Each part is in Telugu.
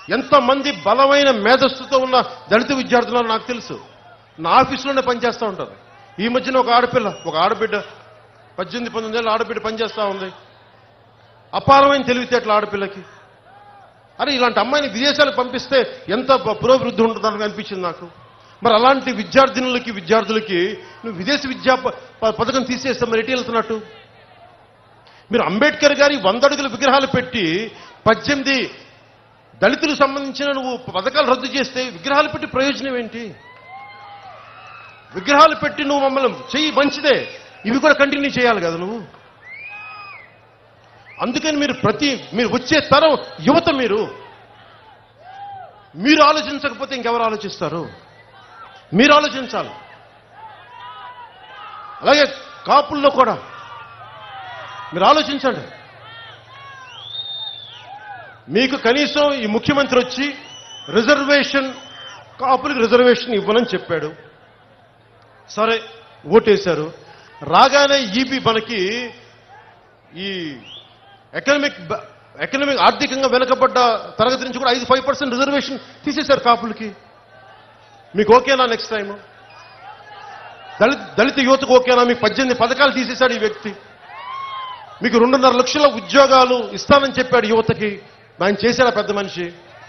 ఎంతమంది బలమైన మేధస్సుతో ఉన్న దళిత విద్యార్థులు నాకు తెలుసు నా ఆఫీసులోనే పనిచేస్తూ ఉంటారు ఈ మధ్యన ఒక ఆడపిల్ల ఒక ఆడబిడ్డ పద్దెనిమిది పంతొమ్మిది ఏళ్ళ ఆడబిడ్డ పనిచేస్తూ ఉంది అపారమైన తెలివితేటలు ఆడపిల్లకి అరే ఇలాంటి అమ్మాయిని విదేశాలకు పంపిస్తే ఎంత ప- పురోభివృద్ధి ఉంటుందని అనిపించింది నాకు మరి అలాంటి విద్యార్థినులకి విద్యార్థులకి నువ్వు విదేశీ విద్యా ప- ప- పథకం తీసేస్తే మరి ఎటు వెళ్తున్నట్టు మీరు అంబేద్కర్ గారి వంద అడుగుల విగ్రహాలు పెట్టి పద్దెనిమిది దళితులకు సంబంధించిన నువ్వు పథకాలు రద్దు చేస్తే విగ్రహాలు పెట్టి ప్రయోజనం ఏంటి విగ్రహాలు పెట్టి నువ్వు మమ్మల్ని చెయ్యి మంచిదే ఇవి కూడా కంటిన్యూ చేయాలి కదా నువ్వు అందుకని మీరు ప్రతి మీరు వచ్చే తరం యువత మీరు మీరు ఆలోచించకపోతే ఇంకెవరు ఆలోచిస్తారు మీరు ఆలోచించాలి అలాగే కాపుల్లో కూడా మీరు ఆలోచించండి మీకు కనీసం ఈ ముఖ్యమంత్రి వచ్చి రిజర్వేషన్ కాపులకు రిజర్వేషన్ ఇవ్వనని చెప్పాడు సరే ఓటేశారు రాగానే ఈబీ మనకి ఈ ఎకనామిక్ బ- ఎకనామిక్ ఆర్థికంగా వెనుకబడ్డ తరగతి నుంచి కూడా ఐదు ఫైవ్ పర్సెంట్ రిజర్వేషన్ తీసేశారు కాపులకి మీకు ఓకేనా నెక్స్ట్ టైం దళిత దళిత యువతకు ఓకేనా మీకు పద్దెనిమిది పథకాలు తీసేశాడు ఈ వ్యక్తి మీకు రెండున్నర లక్షల ఉద్యోగాలు ఇస్తానని చెప్పాడు యువతకి ఆయన చేశాడా పెద్ద మనిషి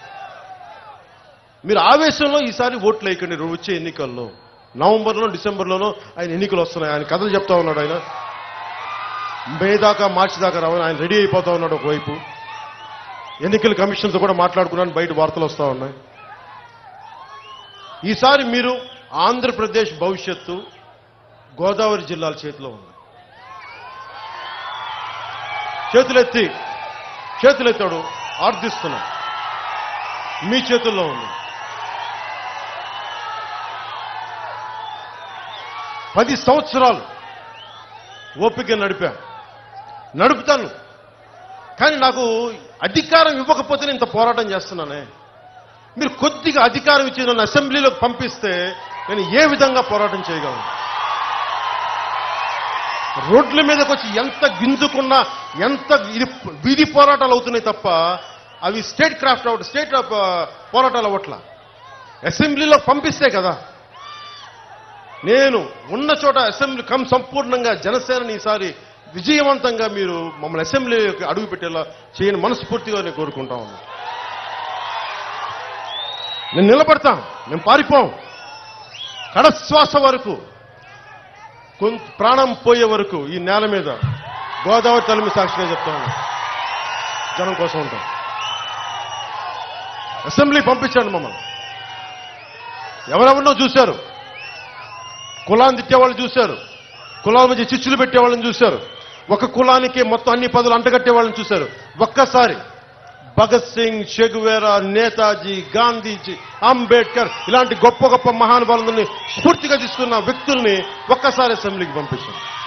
మీరు ఆవేశంలో ఈసారి ఓట్లు వేయకండి వచ్చే ఎన్నికల్లో నవంబర్లో డిసెంబర్లోనో ఆయన ఎన్నికలు వస్తున్నాయి ఆయన కథలు చెప్తా ఉన్నాడు ఆయన మే దాకా మార్చి దాకా రావని ఆయన రెడీ అయిపోతా ఉన్నాడు ఒకవైపు ఎన్నికల కమిషన్తో కూడా మాట్లాడుకున్నాను బయట వార్తలు వస్తా ఉన్నాయి ఈసారి మీరు ఆంధ్రప్రదేశ్ భవిష్యత్తు గోదావరి జిల్లాల చేతిలో ఉంది చేతులెత్తి చేతులెత్తాడు ఆర్థిస్తున్నాం మీ చేతుల్లో ఉంది పది సంవత్సరాలు ఓపిక నడిపా నడుపుతాను కానీ నాకు అధికారం ఇవ్వకపోతే నేను ఇంత పోరాటం చేస్తున్నానే మీరు కొద్దిగా అధికారం ఇచ్చి నన్ను అసెంబ్లీలోకి పంపిస్తే నేను ఏ విధంగా పోరాటం చేయగలను రోడ్ల మీదకి వచ్చి ఎంత గింజుకున్నా ఎంత ఇది వీధి పోరాటాలు అవుతున్నాయి తప్ప అవి స్టేట్ క్రాఫ్ట్ అవుట్ స్టేట్ పోరాటాలు అవ్వట్లా అసెంబ్లీలో పంపిస్తే కదా నేను ఉన్న చోట అసెంబ్లీ కం సంపూర్ణంగా జనసేనని ఈసారి విజయవంతంగా మీరు మమ్మల్ని అసెంబ్లీలోకి అడుగు పెట్టేలా చేయని మనస్ఫూర్తిగా నేను కోరుకుంటా ఉన్నాను నేను నిలబడతాం మేము పారిపోం కడశ్వాస వరకు కొంత ప్రాణం పోయే వరకు ఈ నేల మీద గోదావరి తల్లి సాక్షిగా చెప్తాను జనం కోసం ఉంటాం అసెంబ్లీ పంపించండి మమ్మల్ని ఎవరెవరినో చూశారు కులాన్ని తిట్టేవాళ్ళు చూశారు కులాల మధ్య చిచ్చులు పెట్టేవాళ్ళని చూశారు ఒక కులానికి మొత్తం అన్ని పదులు అంటగట్టే వాళ్ళని చూశారు ఒక్కసారి భగత్ సింగ్ చెగువేరా నేతాజీ గాంధీజీ అంబేద్కర్ ఇలాంటి గొప్ప గొప్ప మహానుభావులని స్ఫూర్తిగా తీసుకున్న వ్యక్తుల్ని ఒక్కసారి అసెంబ్లీకి పంపించారు